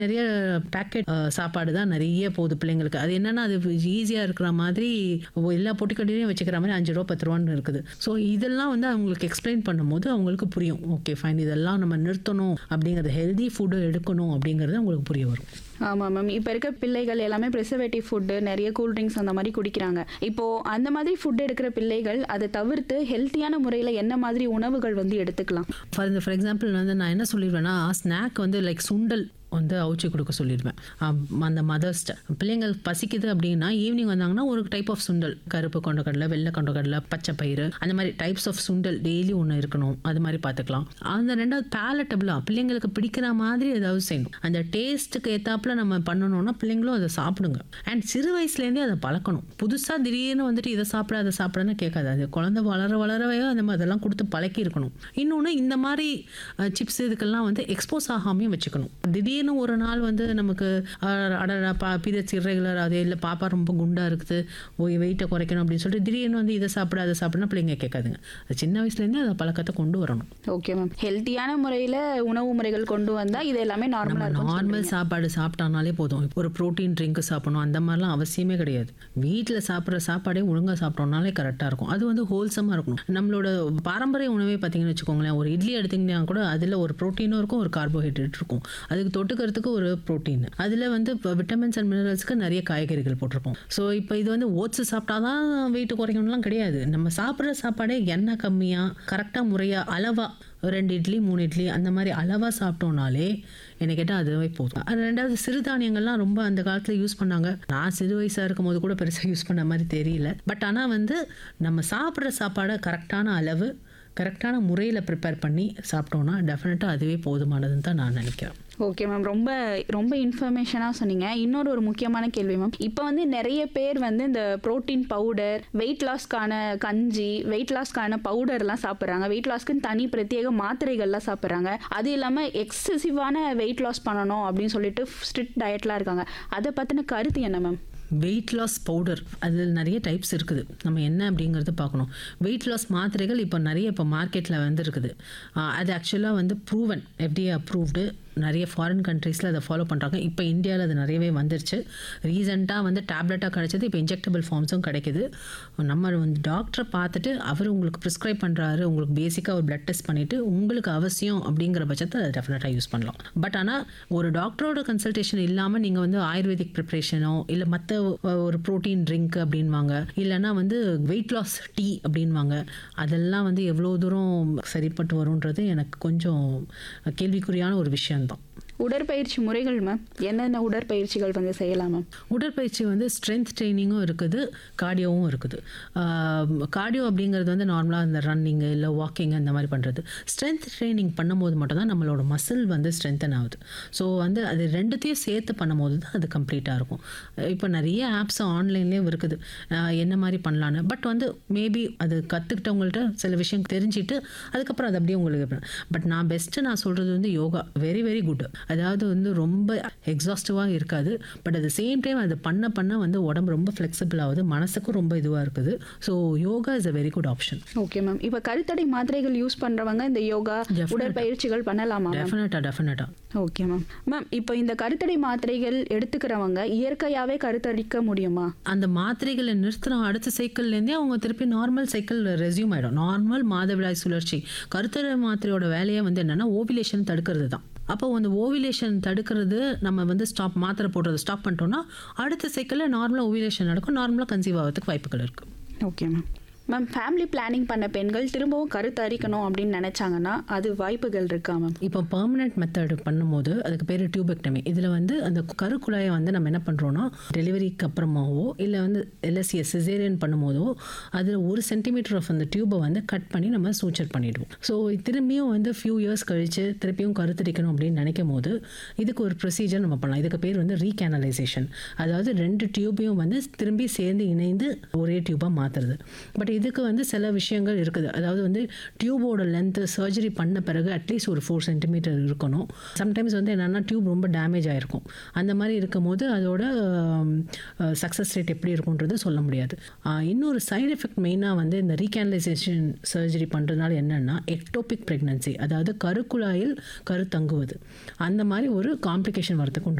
நிறைய பேக்கெட் சாப்பாடு தான் நிறைய போகுது பிள்ளைங்களுக்கு அது என்னன்னா அது ஈஸியாக இருக்கிற மாதிரி எல்லா பொட்டிக்கடையிலையும் வச்சுக்கிற மாதிரி அஞ்சு ரூபா பத்து ரூபான்னு இருக்குது ஸோ இதெல்லாம் வந்து அவங்களுக்கு எக்ஸ்பிளைன் பண்ணும்போது அவங்களுக்கு புரியும் ஓகே ஃபைன் இதெல்லாம் நம்ம நிறுத்தணும் அப்படிங்கிறது ஹெல்தி ஃபுட்டு எடுக்கணும் அப்படிங்கிறது அவங்களுக்கு புரிய வரும் ஆமாம் மேம் இப்போ இருக்க பிள்ளைகள் எல்லாமே ப்ரிசர்வேட்டிவ் ஃபுட்டு நிறைய கூல் ட்ரிங்க்ஸ் அந்த மாதிரி குடிக்கிறாங்க இப்போ அந்த மாதிரி ஃபுட் எடுக்கிற பிள்ளைகள் அதை தவிர்த்து ஹெல்த்தியான முறையில் என்ன மாதிரி உணவுகள் வந்து எடுத்துக்கலாம் ஃபார் ஃபார் எக்ஸாம்பிள் வந்து நான் என்ன சொல்லிடுவேன்னா ஸ்நாக் வந்து லைக் சுண்டல் வந்து அவிச்சு கொடுக்க சொல்லிடுவேன் அம், அந்த மதர்ஸ்ட பிள்ளைங்கள் பசிக்குது அப்படின்னா ஈவினிங் வந்தாங்கன்னா ஒரு டைப் ஆஃப் சுண்டல் கருப்பு கொண்டக்கடலை வெள்ளை கொண்டக்கடலை பச்சை பயிறு அந்த மாதிரி டைப்ஸ் ஆஃப் சுண்டல் டெய்லி ஒன்று இருக்கணும் அது மாதிரி பார்த்துக்கலாம் அந்த ரெண்டாவது பேலட்டபிளாக பிள்ளைங்களுக்கு பிடிக்கிற மாதிரி ஏதாவது செய்யணும் அந்த டேஸ்ட்டுக்கு ஏத்தாப்புல நம்ம பண்ணணும்னா பிள்ளைங்களும் அதை சாப்பிடுங்க அண்ட் சிறு வயசுலேருந்தே அதை பழக்கணும் புதுசாக திடீர்னு வந்துட்டு இதை சாப்பிட அதை சாப்பிடன்னு கேட்காது அது குழந்தை வளர வளரவே அந்த மாதிரி அதெல்லாம் கொடுத்து பழக்கி இருக்கணும் இன்னொன்று இந்த மாதிரி சிப்ஸ் இதுக்கெல்லாம் வந்து எக்ஸ்போஸ் ஆகாமையும் வச்சுக்கணும் திடீர்னு ஒரு நாள் வந்து நமக்கு அஹ், அடடா பா பீரியட்ஸ் இர்ரெகுலர் அது இல்லை பாப்பா ரொம்ப குண்டா இருக்குது ஓய் வெயிட்டை குறைக்கணும் அப்படின்னு சொல்லிட்டு திடீர்னு வந்து இதை சாப்பிட அதை சாப்பிடணும் பிள்ளைங்க கேட்காதுங்க அது சின்ன வயசுலேருந்தே அதை பழக்கத்தை கொண்டு வரணும் ஓகே மேம் ஹெல்த்தியான முறையில் உணவு முறைகள் கொண்டு வந்தால் இது எல்லாமே நார்மலாக இருக்கும் நார்மல் சாப்பாடு சாப்பிட்டானாலே போதும் இப்போ ஒரு ப்ரோட்டீன் ட்ரிங்க் சாப்பிடணும் அந்த மாதிரிலாம் அவசியமே கிடையாது வீட்டில் சாப்பிட்ற சாப்பாடே ஒழுங்காக சாப்பிட்டோம்னாலே கரெக்டாக இருக்கும் அது வந்து ஹோல்சமாக இருக்கணும் நம்மளோட பாரம்பரிய உணவே பார்த்தீங்கன்னு வச்சுக்கோங்களேன் ஒரு இட்லி எடுத்தீங்கன்னா கூட அதில் ஒரு ப்ரோட்டீனும் இருக்கும் ஒரு கார்போஹைட்ரேட் இருக்கும் அதுக்கு தொட்டுக்கிறதுக்கு ஒரு ப்ரோட்டீன் அதில் வந்து விட்டமின்ஸ் அண்ட் மினரல்ஸ்க்கு நிறைய காய்கறிகள் போட்டிருப்போம் ஸோ இப்போ இது வந்து ஓட்ஸ் சாப்பிட்டாதான் வெயிட் குறைக்கணும்லாம் கிடையாது நம்ம சாப்பிட்ற சாப்பாடே எண்ணெய் கம்மியாக கரெக்டாக முறையாக அளவாக ரெண்டு இட்லி மூணு இட்லி அந்த மாதிரி அளவாக சாப்பிட்டோம்னாலே என்னை கேட்டால் அதுவே போதும் அது ரெண்டாவது சிறுதானியங்கள்லாம் ரொம்ப அந்த காலத்தில் யூஸ் பண்ணாங்க நான் சிறு வயசாக இருக்கும் போது கூட பெருசாக யூஸ் பண்ண மாதிரி தெரியல பட் ஆனால் வந்து நம்ம சாப்பிட்ற சாப்பாடை கரெக்டான அளவு கரெக்டான முறையில் ப்ரிப்பேர் பண்ணி சாப்பிட்டோன்னா டெஃபினட்டாக அதுவே போதுமானதுன்னு தான் நான் நினைக்கிறேன் ஓகே மேம் ரொம்ப ரொம்ப இன்ஃபர்மேஷனாக சொன்னீங்க இன்னொரு ஒரு முக்கியமான கேள்வி மேம் இப்போ வந்து நிறைய பேர் வந்து இந்த புரோட்டீன் பவுடர் வெயிட் லாஸ்க்கான கஞ்சி வெயிட் லாஸ்க்கான பவுடர்லாம் சாப்பிட்றாங்க வெயிட் லாஸ்க்குன்னு தனி பிரத்யேக மாத்திரைகள்லாம் சாப்பிட்றாங்க அது இல்லாமல் எக்ஸசிவான வெயிட் லாஸ் பண்ணணும் அப்படின்னு சொல்லிட்டு ஸ்ட்ரிக்ட் டயட்லாம் இருக்காங்க அதை பற்றின கருத்து என்ன மேம் வெயிட் லாஸ் பவுடர் அதில் நிறைய டைப்ஸ் இருக்குது நம்ம என்ன அப்படிங்கிறத பார்க்கணும் வெயிட் லாஸ் மாத்திரைகள் இப்போ நிறைய இப்போ மார்க்கெட்டில் வந்து இருக்குது ஆஹ் அது ஆக்சுவலாக வந்து ப்ரூவன் FDA அப்ரூவ்டு நிறைய ஃபாரின் கண்ட்ரீஸில் அதை ஃபாலோ பண்ணுறாங்க இப்போ இந்தியாவில் அது நிறையவே வந்துருச்சு ரீசெண்டாக வந்து டேப்லெட்டாக கிடைச்சது இப்போ இன்ஜெக்டபிள் ஃபார்ம்ஸும் கிடைக்குது நம்ம வந்து டாக்டரை பார்த்துட்டு அவர் உங்களுக்கு ப்ரிஸ்கிரைப் பண்ணுறாரு உங்களுக்கு பேசிக்காக ஒரு பிளட் டெஸ்ட் பண்ணிவிட்டு உங்களுக்கு அவசியம் அப்படிங்கிற பட்சத்தில் அதை டெஃபினட்டாக யூஸ் பண்ணலாம் பட் ஆனால் ஒரு டாக்டரோட கன்சல்டேஷன் இல்லாமல் நீங்கள் வந்து ஆயுர்வேதிக் ப்ரிப்ரேஷனோ இல்லை மற்ற ஒரு ப்ரோட்டீன் ட்ரிங்க் அப்படின்வாங்க இல்லைன்னா வந்து வெயிட் லாஸ் டீ அப்படின்வாங்க அதெல்லாம் வந்து எவ்வளோ தூரம் சரிப்பட்டு வரும்ன்றது எனக்கு கொஞ்சம் கேள்விக்குறியான ஒரு விஷயம்தான் உடற்பயிற்சி முறைகள் மேம் என்னென்ன உடற்பயிற்சிகள் வந்து செய்யலாம் மேம் உடற்பயிற்சி வந்து ஸ்ட்ரென்த் ட்ரைனிங்கும் இருக்குது கார்டியோவும் இருக்குது கார்டியோ அப்படிங்கிறது வந்து நார்மலாக இந்த ரன்னிங்கு இல்லை வாக்கிங் அந்த மாதிரி பண்ணுறது ஸ்ட்ரென்த் ட்ரைனிங் பண்ணும்போது மட்டும்தான் நம்மளோட மசில் வந்து ஸ்ட்ரென்தன் ஆகுது ஸோ வந்து அது ரெண்டுத்தையும் சேர்த்து பண்ணும்போது தான் அது கம்ப்ளீட்டாக இருக்கும் இப்போ நிறைய ஆப்ஸ் ஆன்லைன்லேயும் இருக்குது ஆஹ் என்ன மாதிரி பண்ணலான்னு பட் வந்து மேபி அது கற்றுக்கிட்டவங்கள்ட்ட சில விஷயம் தெரிஞ்சுட்டு அதுக்கப்புறம் அது அப்படியே உங்களுக்கு பட் நான் பெஸ்ட்டு நான் சொல்கிறது வந்து யோகா வெரி வெரி குட் அதாவது வந்து ரொம்ப எக்ஸாஸ்டிவாக இருக்காது பட் அட் சேம் டைம் அது பண்ண பண்ண வந்து உடம்பு ரொம்ப ஃப்ளெக்சிபிள் ஆகுது மனசுக்கும் ரொம்ப இதுவாக இருக்குது so yoga is a very good option okay ma'am இப்போ கருத்தடை மாத்திரைகள் யூஸ் பண்ணுறவங்க இந்த யோகா Definitely. உடற்பயிற்சிகள் பண்ணலாமா மேம் டெஃபினட்டாக டெஃபினட்டாக ஓகே மேம் மேம் இப்போ இந்த கருத்தடை மாத்திரைகள் எடுத்துக்கிறவங்க இயற்கையாகவே கருத்தரிக்க முடியுமா அந்த மாத்திரைகளை நிறுத்துகிறோம் அடுத்த சைக்கிள்லேருந்தே அவங்க திருப்பி நார்மல் சைக்கிள் ரெஸ்யூம் ஆகிடும் நார்மல் மாதவிடாய் சுழற்சி கருத்தடை மாத்திரையோட வேலையே வந்து என்னென்னா ஓவிலேஷன் தடுக்கிறது தான் அப்போ அந்த ஓவிலேஷன் தடுக்கிறது நம்ம வந்து ஸ்டாப் மாத்திரை போடுறது ஸ்டாப் பண்ணிட்டோம்னா அடுத்த சைக்கிளில் நார்மலாக ஓவிலேஷன் நடக்கும் நார்மலாக கன்சீவ் ஆகிறதுக்கு வாய்ப்புகள் இருக்குது okay ma'am ma'am family planning பண்ண பெண்கள் திரும்பவும் கருத்தரிக்கணும் அப்படின்னு நினைச்சாங்கன்னா அது வாய்ப்புகள் இருக்கா மேம் இப்போ பெர்மனெண்ட் மெத்தட் பண்ணும்போது அதுக்கு பேர் டியூபெக்டமி இதில் வந்து அந்த கருக்குழாயை வந்து நம்ம என்ன பண்ணுறோன்னா டெலிவரிக்கு அப்புறமாவோ இல்லை வந்து எல்எஸ்சிஎஸ் சிசேரியன் பண்ணும்போதோ அதில் ஒரு சென்டிமீட்டர் ஆஃப் அந்த டியூபை வந்து கட் பண்ணி நம்ம சூச்சர் பண்ணிடுவோம் ஸோ திரும்பியும் வந்து ஃபியூ இயர்ஸ் கழித்து திருப்பியும் கருத்தரிக்கணும் அப்படின்னு நினைக்கும் போது இதுக்கு ஒரு ப்ரொசீஜர் நம்ம பண்ணலாம் இதுக்கு பேர் வந்து ரீகேனலைசேஷன் அதாவது ரெண்டு டியூபையும் வந்து திரும்பி சேர்ந்து இணைந்து ஒரே டியூபாக மாற்றுறது பட் இது இதுக்கு வந்து சில விஷயங்கள் இருக்குது அதாவது வந்து டியூபோட லென்த்து சர்ஜரி பண்ண பிறகு அட்லீஸ்ட் ஒரு ஃபோர் சென்டிமீட்டர் இருக்கணும் சம்டைம்ஸ் வந்து என்னென்னா டியூப் ரொம்ப டேமேஜ் ஆகிருக்கும் அந்த மாதிரி இருக்கும் போது அதோட சக்ஸஸ் ரேட் எப்படி இருக்கும்ன்றது சொல்ல முடியாது ஆஹ் இன்னொரு சைடு எஃபெக்ட் மெயினாக வந்து இந்த ரீகேனலைசேஷன் சர்ஜரி பண்ணுறதுனால என்னென்னா எக்டோபிக் ப்ரெக்னன்சி அதாவது கருக்குழாயில் கரு தங்குவது அந்த மாதிரி ஒரு காம்ப்ளிகேஷன் வரதுக்கு உண்டான